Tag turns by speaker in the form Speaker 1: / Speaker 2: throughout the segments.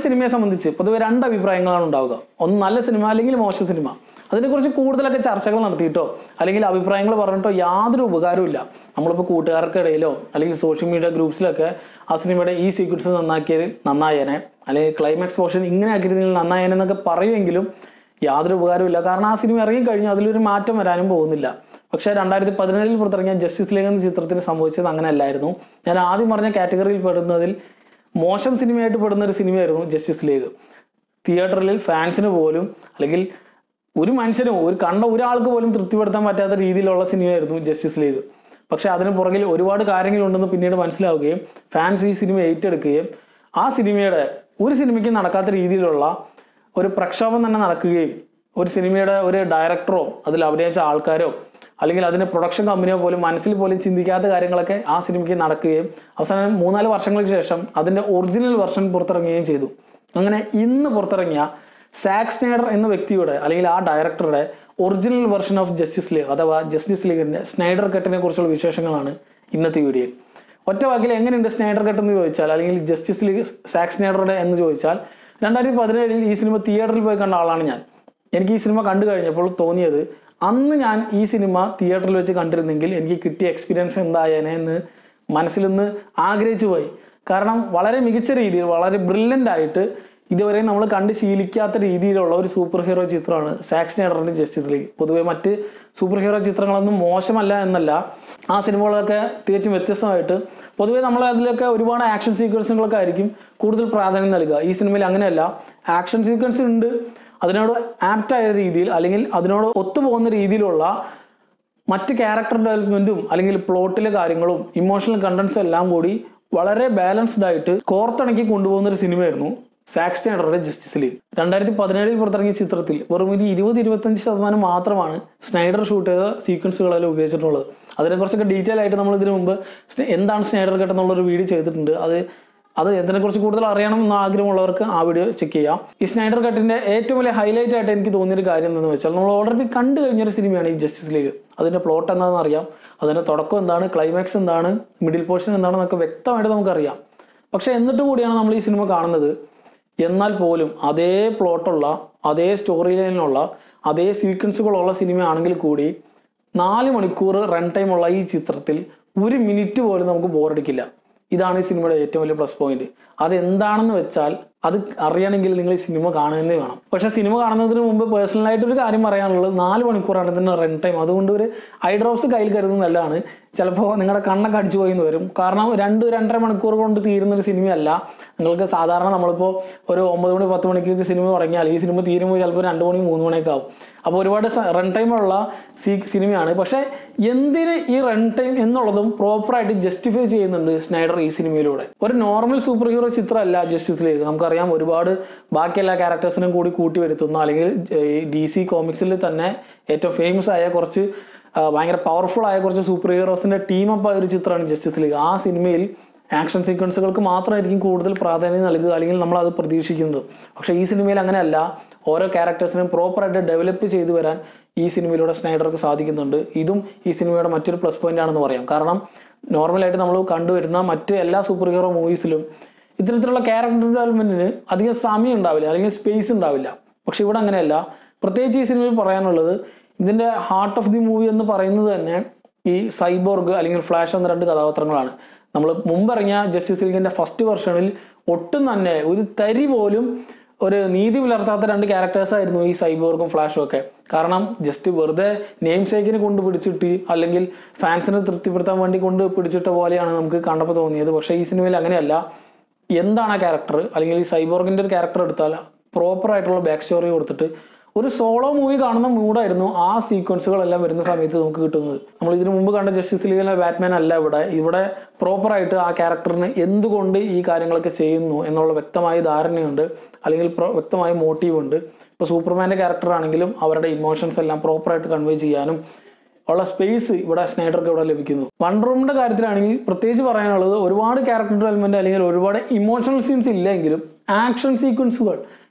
Speaker 1: സിനിമയെ സംബന്ധിച്ച് പൊതുവെ രണ്ട് അഭിപ്രായങ്ങളാണ് ഉണ്ടാവുക ഒന്ന് നല്ല സിനിമ അല്ലെങ്കിൽ മോശം സിനിമ അതിനെക്കുറിച്ച് കൂടുതലൊക്കെ ചർച്ചകൾ നടത്തിയിട്ടോ അല്ലെങ്കിൽ അഭിപ്രായങ്ങൾ പറഞ്ഞിട്ടോ യാതൊരു ഉപകാരവും നമ്മളിപ്പോൾ കൂട്ടുകാർക്കിടയിലോ അല്ലെങ്കിൽ സോഷ്യൽ മീഡിയ ഗ്രൂപ്പ്സിലൊക്കെ ആ സിനിമയുടെ ഈ സീക്വൻസ് നന്നാക്കിയത് നന്നായേനെ അല്ലെങ്കിൽ ക്ലൈമാക്സ് പോർഷൻ ഇങ്ങനെ ആക്കിയിരുന്നെങ്കിൽ നന്നായേനെ എന്നൊക്കെ പറയുമെങ്കിലും യാതൊരു ഉപകാരമില്ല കാരണം ആ സിനിമ ഇറങ്ങി കഴിഞ്ഞാൽ അതിലൊരു മാറ്റം വരാനും പോകുന്നില്ല പക്ഷേ രണ്ടായിരത്തി പതിനേഴിൽ പുറത്തിറങ്ങിയ ജസ്റ്റിസ് ലീഗ് എന്ന ചിത്രത്തിന് സംഭവിച്ചത് അങ്ങനെ അല്ലായിരുന്നു ഞാൻ ആദ്യം പറഞ്ഞ കാറ്റഗറിയിൽ പെടുന്നതിൽ മോശം സിനിമയായിട്ട് പെടുന്ന ഒരു സിനിമയായിരുന്നു ജസ്റ്റിസ് ലീഗ് തിയേറ്ററിൽ ഫാൻസിന് പോലും അല്ലെങ്കിൽ ഒരു മനുഷ്യനും ഒരു കണ്ട ഒരാൾക്ക് പോലും തൃപ്തിപ്പെടുത്താൻ പറ്റാത്ത രീതിയിലുള്ള സിനിമയായിരുന്നു ജസ്റ്റിസ് ലീഗ് പക്ഷെ അതിന് പുറകിൽ ഒരുപാട് കാര്യങ്ങളുണ്ടെന്ന് പിന്നീട് മനസ്സിലാവുകയും ഫാൻസ് ഈ സിനിമ ഏറ്റെടുക്കുകയും ആ സിനിമയുടെ ഒരു സിനിമയ്ക്ക് നടക്കാത്ത രീതിയിലുള്ള ഒരു പ്രക്ഷോഭം തന്നെ നടക്കുകയും ഒരു സിനിമയുടെ ഒരു ഡയറക്ടറോ അതിൽ അഭിനയിച്ച ആൾക്കാരോ അല്ലെങ്കിൽ അതിന്റെ പ്രൊഡക്ഷൻ കമ്പനിയോ പോലും മനസ്സിൽ പോലും ചിന്തിക്കാത്ത കാര്യങ്ങളൊക്കെ ആ സിനിമയ്ക്ക് നടക്കുകയും അവസാനം മൂന്നാല് വർഷങ്ങൾക്ക് ശേഷം അതിന്റെ ഒറിജിനൽ വെർഷൻ പുറത്തിറങ്ങുകയും ചെയ്തു അങ്ങനെ ഇന്ന് പുറത്തിറങ്ങിയ സാക് സ്നൈഡർ എന്ന വ്യക്തിയുടെ അല്ലെങ്കിൽ ആ ഡയറക്ടറുടെ original version of justice league അഥവാ ജസ്റ്റിസ് ലീഗിന്റെ സ്നൈഡർ കട്ടിനെ കുറിച്ചുള്ള വിശേഷങ്ങളാണ് ഇന്നത്തെ വീഡിയോ ഒറ്റ വാക്കിൽ എങ്ങനെയുണ്ട് സ്നൈഡർ കട്ട് എന്ന് ചോദിച്ചാൽ അല്ലെങ്കിൽ ജസ്റ്റിസ് ലീഗ് സാക് സ്നൈഡറുടെ എന്ന് ചോദിച്ചാൽ രണ്ടായിരത്തി പതിനേഴിൽ ഈ സിനിമ തിയേറ്ററിൽ പോയി കണ്ട ആളാണ് ഞാൻ എനിക്ക് ഈ സിനിമ കണ്ടു കഴിഞ്ഞപ്പോൾ തോന്നിയത് അന്ന് ഞാൻ ഈ സിനിമ തിയേറ്ററിൽ വെച്ച് കണ്ടിരുന്നെങ്കിൽ എനിക്ക് കിട്ടിയ എക്സ്പീരിയൻസ് എന്തായേനെ എന്ന് മനസ്സിൽ നിന്ന് ആഗ്രഹിച്ചു പോയി കാരണം വളരെ മികച്ച രീതിയിൽ വളരെ ബ്രില്യൻ്റ് ആയിട്ട് ഇതുവരെ നമ്മൾ കണ്ട് ശീലിക്കാത്ത രീതിയിലുള്ള ഒരു സൂപ്പർ ഹീറോ ചിത്രമാണ് സാക്സ് സ്നൈഡറിന്റെ ജസ്റ്റിസ് ലീഗ് പൊതുവെ മറ്റ് സൂപ്പർ ഹീറോ ചിത്രങ്ങളൊന്നും മോശമല്ല എന്നല്ല ആ സിനിമകളൊക്കെ തികച്ചും വ്യത്യസ്തമായിട്ട് പൊതുവെ നമ്മൾ അതിലൊക്കെ ഒരുപാട് ആക്ഷൻ സീക്വൻസുകളൊക്കെ ആയിരിക്കും കൂടുതൽ പ്രാധാന്യം നൽകുക ഈ സിനിമയിൽ അങ്ങനെയല്ല ആക്ഷൻ സീക്വൻസ് ഉണ്ട് അതിനോട് ആപ്റ്റായ രീതിയിൽ അല്ലെങ്കിൽ അതിനോട് ഒത്തുപോകുന്ന രീതിയിലുള്ള മറ്റ് ക്യാരക്ടർ ഡെവലപ്മെന്റും അല്ലെങ്കിൽ പ്ലോട്ടിലെ കാര്യങ്ങളും ഇമോഷണൽ കണ്ടന്റ്സും എല്ലാം കൂടി വളരെ ബാലൻസ്ഡ് ആയിട്ട് കോർത്തിണക്കി കൊണ്ടുപോകുന്ന ഒരു സിനിമയായിരുന്നു സാക്സ് സ്നൈഡറുടെ ജസ്റ്റിസ് ലീഗ് രണ്ടായിരത്തി പതിനേഴിൽ പുറത്തിറങ്ങിയ ചിത്രത്തിൽ വെറും ഒരു ഇരുപത് ഇരുപത്തഞ്ച് ശതമാനം മാത്രമാണ് സ്നൈഡർ ഷൂട്ട് ചെയ്ത സീക്വൻസുകളെല്ലാം ഉപയോഗിച്ചിട്ടുള്ളത് അതിനെക്കുറിച്ചൊക്കെ ഡീറ്റെയിൽ ആയിട്ട് നമ്മൾ ഇതിനു മുമ്പ് സ്ന- എന്താണ് സ്നൈഡർ കട്ട് എന്നുള്ളൊരു വീഡിയോ ചെയ്തിട്ടുണ്ട് അത് അത് ഇതിനെക്കുറിച്ച് കൂടുതൽ അറിയണം എന്ന ആഗ്രഹമുള്ളവർക്ക് ആ വീഡിയോ ചെക്ക് ചെയ്യാം ഈ സ്നൈഡർ കട്ടിന്റെ ഏറ്റവും വലിയ ഹൈലൈറ്റ് ആയിട്ട് എനിക്ക് തോന്നിയൊരു കാര്യം എന്താണെന്ന് വെച്ചാൽ നമ്മൾ ഓൾറെഡി കണ്ടു കഴിഞ്ഞൊരു സിനിമയാണ് ഈ ജസ്റ്റിസ് ലീഗ് അതിന്റെ പ്ലോട്ട് എന്താണെന്ന് അറിയാം അതിന്റെ തുടക്കം എന്താണ് ക്ലൈമാക്സ് എന്താണ് മിഡിൽ പോർഷൻ എന്താണെന്നൊക്കെ വ്യക്തമായിട്ട് നമുക്കറിയാം പക്ഷെ എന്നിട്ട് കൂടിയാണ് നമ്മൾ ഈ സിനിമ കാണുന്നത് എന്നാൽ പോലും അതേ പ്ലോട്ടുള്ള അതേ സ്റ്റോറി ലൈനിലുള്ള അതേ സീക്വൻസുകളുള്ള സിനിമയാണെങ്കിൽ കൂടി നാല് മണിക്കൂർ റൺ ടൈം ഉള്ള ഈ ചിത്രത്തിൽ ഒരു മിനിറ്റ് പോലും നമുക്ക് ബോറടിക്കില്ല ഇതാണ് ഈ സിനിമയുടെ ഏറ്റവും വലിയ പ്ലസ് പോയിന്റ് അത് എന്താണെന്ന് വെച്ചാൽ അത് അറിയണമെങ്കിൽ നിങ്ങൾ ഈ സിനിമ കാണുക തന്നെ വേണം പക്ഷെ സിനിമ കാണുന്നതിന് മുമ്പ് പേഴ്സണലായിട്ട് ഒരു കാര്യം പറയാനുള്ളത് നാല് മണിക്കൂറാണ് ഇതിന്റെ റൺ ടൈം അതുകൊണ്ട് ഒരു ഐ ഡ്രോപ്സ് കയ്യിൽ കരുതുന്നത് നല്ലതാണ് ചിലപ്പോൾ നിങ്ങളുടെ കണ്ണൊക്കെ അടിച്ചു പോയി എന്ന് വരും കാരണം രണ്ട് രണ്ടര മണിക്കൂർ കൊണ്ട് തീരുന്ന ഒരു സിനിമയല്ല നിങ്ങൾക്ക് സാധാരണ നമ്മളിപ്പോൾ ഒരു ഒമ്പത് മണി പത്ത് മണിക്ക് സിനിമ തുടങ്ങിയാൽ ഈ സിനിമ തീരുമ്പോൾ ചിലപ്പോൾ രണ്ട് മണി മൂന്ന് മണിയൊക്കെ ആവും അപ്പോൾ ഒരുപാട് റൺ ടൈം ഉള്ള സീ സിനിമയാണ് പക്ഷേ എന്തിന് ഈ റൺ ടൈം എന്നുള്ളതും പ്രോപ്പറായിട്ട് ജസ്റ്റിഫൈ ചെയ്യുന്നുണ്ട് സ്നൈഡർ ഈ സിനിമയിലൂടെ ഒരു നോർമൽ സൂപ്പർ ഹീറോ ചിത്രമല്ല ജസ്റ്റിസ് ലീഗ് നമുക്കറിയാം ഒരുപാട് ബാക്കി എല്ലാ ക്യാരക്ടേഴ്സിനും കൂടി കൂട്ടി വരുത്തുന്ന അല്ലെങ്കിൽ ഡി സി കോമിക്സിൽ തന്നെ ഏറ്റവും ഫേമസ് ആയ കുറച്ച് ആ, ഭയങ്കര പവർഫുൾ ആയ കുറച്ച് സൂപ്പർ ഹീറോസിന്റെ ടീമപ്പ് ആയ ഒരു ചിത്രമാണ് ജസ്റ്റിസ് ലീഗ് ആ സിനിമയിൽ ആക്ഷൻ സീക്വൻസുകൾക്ക് മാത്രമായിരിക്കും കൂടുതൽ പ്രാധാന്യം നൽകുക അല്ലെങ്കിൽ നമ്മൾ അത് പ്രതീക്ഷിക്കുന്നത് പക്ഷേ ഈ സിനിമയിൽ അങ്ങനെയല്ല ഓരോ ക്യാരക്ടേഴ്സിനും പ്രോപ്പറായിട്ട് ഡെവലപ്പ് ചെയ്തു വരാൻ ഈ സിനിമയിലൂടെ സ്നൈഡർക്ക് സാധിക്കുന്നുണ്ട് ഇതും ഈ സിനിമയുടെ മറ്റൊരു പ്ലസ് പോയിന്റ് ആണെന്ന് പറയാം കാരണം നോർമലായിട്ട് നമ്മൾ കണ്ടുവരുന്ന മറ്റ് എല്ലാ സൂപ്പർ ഹീറോ മൂവീസിലും ഇത്തരത്തിലുള്ള ക്യാരക്ടർ ഡെവലപ്മെന്റിന് അധികം സമയം ഉണ്ടാവില്ല അല്ലെങ്കിൽ സ്പേസ് ഉണ്ടാവില്ല പക്ഷെ ഇവിടെ അങ്ങനെയല്ല പ്രത്യേകിച്ച് ഈ സിനിമയിൽ പറയാനുള്ളത് ഇതിന്റെ ഹാർട്ട് ഓഫ് ദി മൂവി എന്ന് പറയുന്നത് തന്നെ ഈ സൈബോർഗ് അല്ലെങ്കിൽ ഫ്ലാഷ് എന്ന രണ്ട് കഥാപാത്രങ്ങളാണ് നമ്മൾ മുമ്പിറങ്ങിയ ജസ്റ്റിസ് ലീഗിന്റെ ഫസ്റ്റ് വെർഷനിൽ ഒട്ടും തന്നെ ഒരു തരി പോലും ഒരു നീതി പുലർത്താത്ത രണ്ട് ക്യാരക്ടേഴ്സ് ആയിരുന്നു ഈ സൈബോർഗും ഫ്ലാഷും ഒക്കെ കാരണം ജസ്റ്റ് വെറുതെ നെയിം സേക്കിനെ കൊണ്ട് പിടിച്ചിട്ട് അല്ലെങ്കിൽ ഫാൻസിനെ തൃപ്തിപ്പെടുത്താൻ വേണ്ടി കൊണ്ട് പിടിച്ചിട്ട പോലെയാണ് നമുക്ക് കണ്ടപ്പോൾ തോന്നിയത് പക്ഷേ ഈ സിനിമയിൽ അങ്ങനെയല്ല എന്താണ് ആ ക്യാരക്ടർ അല്ലെങ്കിൽ ഈ സൈബോർഗിന്റെ ഒരു ക്യാരക്ടർ എടുത്താൽ പ്രോപ്പർ ആയിട്ടുള്ള ബാക്ക് സ്റ്റോറി കൊടുത്തിട്ട് ഒരു സോളോ മൂവി കാണുന്ന മൂഡായിരുന്നു ആ സീക്വൻസുകളെല്ലാം വരുന്ന സമയത്ത് നമുക്ക് കിട്ടുന്നത് നമ്മൾ ഇതിനു മുമ്പ് കണ്ട ജസ്റ്റിസ് ലീഗിലെ ബാറ്റ്മാൻ അല്ല ഇവിടെ ഇവിടെ പ്രോപ്പർ ആയിട്ട് ആ ക്യാരക്ടറിന് എന്തുകൊണ്ട് ഈ കാര്യങ്ങളൊക്കെ ചെയ്യുന്നു എന്നുള്ള വ്യക്തമായ ധാരണയുണ്ട് അല്ലെങ്കിൽ പ്ര- വ്യക്തമായ മോട്ടീവ് ഉണ്ട് ഇപ്പോൾ സൂപ്പർമാന്റെ ക്യാരക്ടർ ആണെങ്കിലും അവരുടെ ഇമോഷൻസ് എല്ലാം പ്രോപ്പറായിട്ട് കൺവേ ചെയ്യാനും ഉള്ള സ്പേസ് ഇവിടെ സ്നൈഡർക്ക് ഇവിടെ ലഭിക്കുന്നു വണ്ടർ വുമന്റെ കാര്യത്തിലാണെങ്കിൽ പ്രത്യേകിച്ച് പറയാനുള്ളത് ഒരുപാട് ക്യാരക്ടർ ഡെവലപ്മെന്റ് അല്ലെങ്കിൽ ഒരുപാട് ഇമോഷണൽ സീൻസ് ഇല്ലെങ്കിലും ആക്ഷൻ സീക്വൻസുകൾ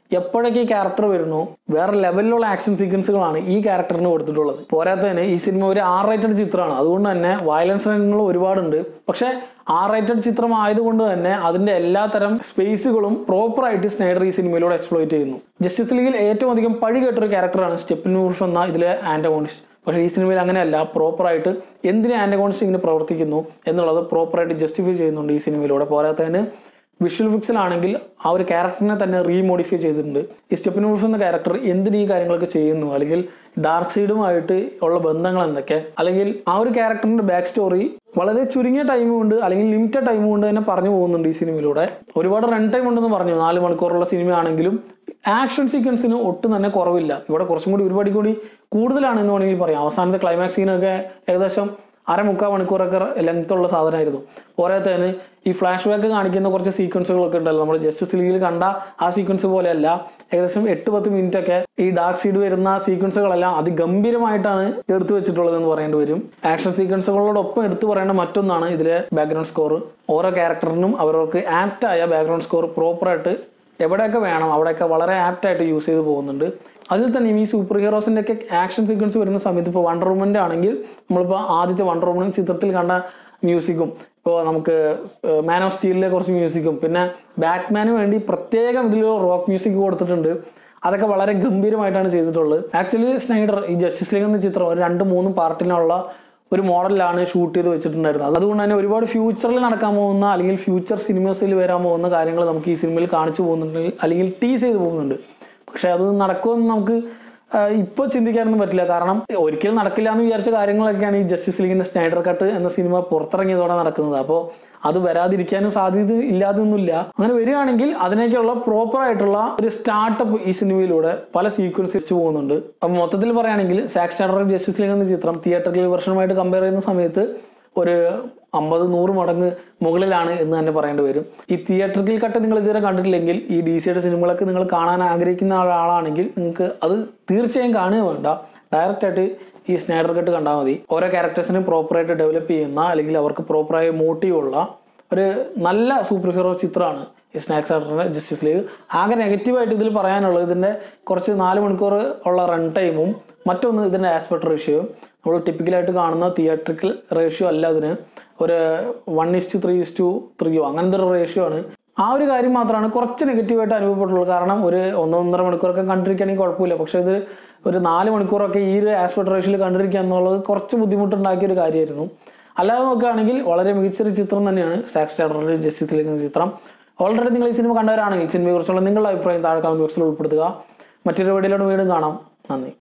Speaker 1: എപ്പോഴൊക്കെ ഈ ക്യാരക്ടർ വരുന്നു വേറെ ലെവലിലുള്ള ആക്ഷൻ സീക്വൻസുകളാണ് ഈ ക്യാരക്ടറിന് കൊടുത്തിട്ടുള്ളത് പോരാത്തതിന് ഈ സിനിമ ഒരു ആർ റേറ്റഡ് ചിത്രമാണ് അതുകൊണ്ട് തന്നെ വയലൻസ് രംഗങ്ങൾ ഒരുപാടുണ്ട് പക്ഷെ ആർ റേറ്റഡ് ചിത്രം ആയതുകൊണ്ട് തന്നെ അതിന്റെ എല്ലാ തരം സ്പേസുകളും പ്രോപ്പറായിട്ട് സ്നൈഡർ ഈ സിനിമയിലൂടെ എക്സ്പ്ലോയിറ്റ് ചെയ്യുന്നു ജസ്റ്റിസ് ലീഗിൽ ഏറ്റവും അധികം പഴി കേട്ടൊരു ക്യാരക്ടറാണ് സ്റ്റെപ്പിൻ വൂൾഫ് എന്ന ഇതിലെ ആന്റഗോണിസ്റ്റ് പക്ഷേ ഈ സിനിമയിൽ അങ്ങനെയല്ല പ്രോപ്പറായിട്ട് എന്തിന് ആന്റഗോണിസ്റ്റ് ഇങ്ങനെ പ്രവർത്തിക്കുന്നു എന്നുള്ളത് പ്രോപ്പറായിട്ട് ജസ്റ്റിഫൈ ചെയ്യുന്നുണ്ട് ഈ സിനിമയിലൂടെ പോരാത്തതിന് വിഷ്വൽ ഫിക്സിലാണെങ്കിൽ ആ ഒരു ക്യാരക്ടറിനെ തന്നെ റീമോഡിഫൈ ചെയ്തിട്ടുണ്ട് ഈ സ്റ്റെപ്പിൻ വൂൾഫ് എന്ന ക്യാരക്ടർ എന്തിന് ഈ കാര്യങ്ങളൊക്കെ ചെയ്യുന്നു അല്ലെങ്കിൽ ഡാർക്ക് സൈഡുമായിട്ട് ഉള്ള ബന്ധങ്ങൾ എന്തൊക്കെ അല്ലെങ്കിൽ ആ ഒരു ക്യാരക്ടറിന്റെ ബാക്ക് സ്റ്റോറി വളരെ ചുരുങ്ങിയ ടൈം കൊണ്ട് അല്ലെങ്കിൽ ലിമിറ്റഡ് ടൈം കൊണ്ട് തന്നെ പറഞ്ഞു പോകുന്നുണ്ട് ഈ സിനിമയിലൂടെ ഒരുപാട് റൺ ടൈം ഉണ്ടെന്ന് പറഞ്ഞു നാല് മണിക്കൂറുള്ള സിനിമയാണെങ്കിലും ആക്ഷൻ സീക്വൻസിന് ഒട്ടും തന്നെ കുറവില്ല ഇവിടെ കുറച്ചും കൂടി ഒരുപാട് കൂടി കൂടുതലാണ് എന്ന് വേണമെങ്കിൽ പറയാം അവസാനത്തെ ക്ലൈമാക്സ് സീനൊക്കെ ഏകദേശം അരമുക്കാൽ മണിക്കൂറൊക്കെ ലെങ്ത് ഉള്ള സാധനമായിരുന്നു പോരാത്തതിന് ഈ ഫ്ലാഷ് ബാക്ക് കാണിക്കുന്ന കുറച്ച് സീക്വൻസുകളൊക്കെ ഉണ്ടല്ലോ നമ്മൾ ജസ്റ്റിസ് ലീഗിൽ കണ്ട ആ സീക്വൻസ് പോലെയല്ല ഏകദേശം എട്ട് പത്ത് മിനിറ്റ് ഒക്കെ ഈ ഡാർക്ക് സീഡ് വരുന്ന സീക്വൻസുകളെല്ലാം അതിഗംഭീരമായിട്ടാണ് എടുത്തു വെച്ചിട്ടുള്ളത് എന്ന് പറയേണ്ടി വരും ആക്ഷൻ സീക്വൻസുകളോടൊപ്പം എടുത്തു പറയേണ്ട മറ്റൊന്നാണ് ഇതിലെ ബാക്ക്ഗ്രൗണ്ട് സ്കോർ ഓരോ ക്യാരക്ടറിനും അവർക്ക് ആപ്റ്റായ ബാക്ക്ഗ്രൗണ്ട് സ്കോർ പ്രോപ്പറായിട്ട് എവിടെയൊക്കെ വേണം അവിടെയൊക്കെ വളരെ ആപ്റ്റായിട്ട് യൂസ് ചെയ്ത് പോകുന്നുണ്ട് അതിൽ തന്നെ ഈ സൂപ്പർ ഹീറോസിൻ്റെ ഒക്കെ ആക്ഷൻ സീക്വൻസ് വരുന്ന സമയത്ത് ഇപ്പോൾ വണ്ടർ വുമൻ്റെ ആണെങ്കിൽ നമ്മളിപ്പോൾ ആദ്യത്തെ വണ്ടർ വുമൻ ചിത്രത്തിൽ കണ്ട മ്യൂസിക്കും ഇപ്പോൾ നമുക്ക് മാൻ ഓഫ് സ്റ്റീലിലെ കുറച്ച് മ്യൂസിക്കും പിന്നെ ബാറ്റ്മാന് വേണ്ടി പ്രത്യേകം ഇതിൽ റോക്ക് മ്യൂസിക് കൊടുത്തിട്ടുണ്ട് അതൊക്കെ വളരെ ഗംഭീരമായിട്ടാണ് ചെയ്തിട്ടുള്ളത് ആക്ച്വലി സ്നൈഡർ ഈ ജസ്റ്റിസ് ലീഗ് എന്ന ചിത്രം ഒരു രണ്ട് മൂന്നും പാർട്ടിനുള്ള ഒരു മോഡലിലാണ് ഷൂട്ട് ചെയ്ത് വെച്ചിട്ടുണ്ടായിരുന്നത് അതുകൊണ്ട് തന്നെ ഒരുപാട് ഫ്യൂച്ചറിൽ നടക്കാൻ പോകുന്ന അല്ലെങ്കിൽ ഫ്യൂച്ചർ സിനിമസിൽ വരാൻ പോകുന്ന കാര്യങ്ങൾ നമുക്ക് ഈ സിനിമയിൽ കാണിച്ചു പോകുന്നുണ്ട് അല്ലെങ്കിൽ ടീസ് ചെയ്ത് പോകുന്നുണ്ട് പക്ഷെ അത് നടക്കുമെന്ന് നമുക്ക് ഇപ്പോൾ ചിന്തിക്കാനൊന്നും പറ്റില്ല കാരണം ഒരിക്കലും നടക്കില്ല എന്ന് വിചാരിച്ച കാര്യങ്ങളൊക്കെയാണ് ഈ ജസ്റ്റിസ് ലീഗിന്റെ സ്നൈഡർ കട്ട് എന്ന സിനിമ പുറത്തിറങ്ങിയതോടെ നടക്കുന്നത് അപ്പോൾ അത് വരാതിരിക്കാനും സാധ്യത ഇല്ലാതൊന്നുമില്ല അങ്ങനെ വരികയാണെങ്കിൽ അതിനൊക്കെയുള്ള പ്രോപ്പർ ആയിട്ടുള്ള ഒരു സ്റ്റാർട്ടപ്പ് ഈ സിനിമയിലൂടെ പല സീക്വൻസ് വെച്ച് പോകുന്നുണ്ട് അപ്പം മൊത്തത്തിൽ പറയുകയാണെങ്കിൽ സാക്സ് സ്റ്റാർഡർ ജസ്റ്റിസ് ലീഗ് എന്ന ചിത്രം തിയേറ്ററിൽ വെർഷനുമായിട്ട് കമ്പയർ ചെയ്യുന്ന സമയത്ത് ഒരു അമ്പത് നൂറ് മടങ്ങ് മുകളിലാണ് എന്ന് തന്നെ പറയേണ്ടി വരും ഈ തിയേറ്ററിൽ കട്ട് നിങ്ങൾ ഇതുവരെ കണ്ടിട്ടില്ലെങ്കിൽ ഈ ഡി സിയുടെ സിനിമകളൊക്കെ നിങ്ങൾ കാണാൻ ആഗ്രഹിക്കുന്ന ഒരാളാണെങ്കിൽ നിങ്ങൾക്ക് അത് തീർച്ചയായും കാണുക വേണ്ട ഡയറക്റ്റ് ആയിട്ട് ഈ സ്നൈഡർ കട്ട് കണ്ടാൽ മതി ഓരോ ക്യാരക്ടേഴ്സിനും പ്രോപ്പറായിട്ട് ഡെവലപ്പ് ചെയ്യുന്ന അല്ലെങ്കിൽ അവർക്ക് പ്രോപ്പറായ മോട്ടീവ് ഉള്ള ഒരു നല്ല സൂപ്പർ ഹീറോ ചിത്രമാണ് ഈ സ്നാക്സ് ആർട്ടറിന്റെ ജസ്റ്റിസ് ലീഗ് ആകെ നെഗറ്റീവായിട്ട് ഇതിൽ പറയാനുള്ളത് ഇതിന്റെ കുറച്ച് നാല് മണിക്കൂർ ഉള്ള റൺ ടൈമും മറ്റൊന്ന് ഇതിന്റെ ആസ്പെക്ട് റേഷ്യോയും നമ്മൾ ടിപ്പിക്കലായിട്ട് കാണുന്ന തിയേറ്ററിക്കൽ റേഷ്യോ അല്ല അതിന് ഒരു വൺ ഇസ്റ്റു ത്രീ ഇസ്റ്റു ത്രീയോ അങ്ങനത്തെ ഒരു റേഷ്യോ ആണ് ആ ഒരു കാര്യം മാത്രമാണ് കുറച്ച് നെഗറ്റീവായിട്ട് അനുഭവപ്പെട്ടുള്ളത് കാരണം ഒരു ഒന്നൊന്നര മണിക്കൂറൊക്കെ കണ്ടിരിക്കുകയാണെങ്കിൽ കുഴപ്പമില്ല പക്ഷേ ഇത് ഒരു നാല് മണിക്കൂറൊക്കെ ഈ ഒരു ആസ്പെക്ട് റേഷ്യോയിൽ കണ്ടിരിക്കുക എന്നുള്ളത് കുറച്ച് ബുദ്ധിമുട്ടുണ്ടാക്കിയ ഒരു കാര്യമായിരുന്നു അല്ലാതെ നോക്കുകയാണെങ്കിൽ വളരെ മികച്ചൊരു ചിത്രം തന്നെയാണ് സാക്സ് സ്റ്റാഡറിന്റെ ജസ്റ്റിസ് ലീഗ് എന്ന ചിത്രം ഓൾറെഡി നിങ്ങൾ ഈ സിനിമ കണ്ടവരാണെങ്കിൽ സിനിമയെക്കുറിച്ചുള്ള നിങ്ങളുടെ അഭിപ്രായം താഴെ കമന്റ് ബോക്സിൽ ഉൾപ്പെടുത്തുക മറ്റൊരു വീഡിയോയിലൂടെ വീണ്ടും കാണാം നന്ദി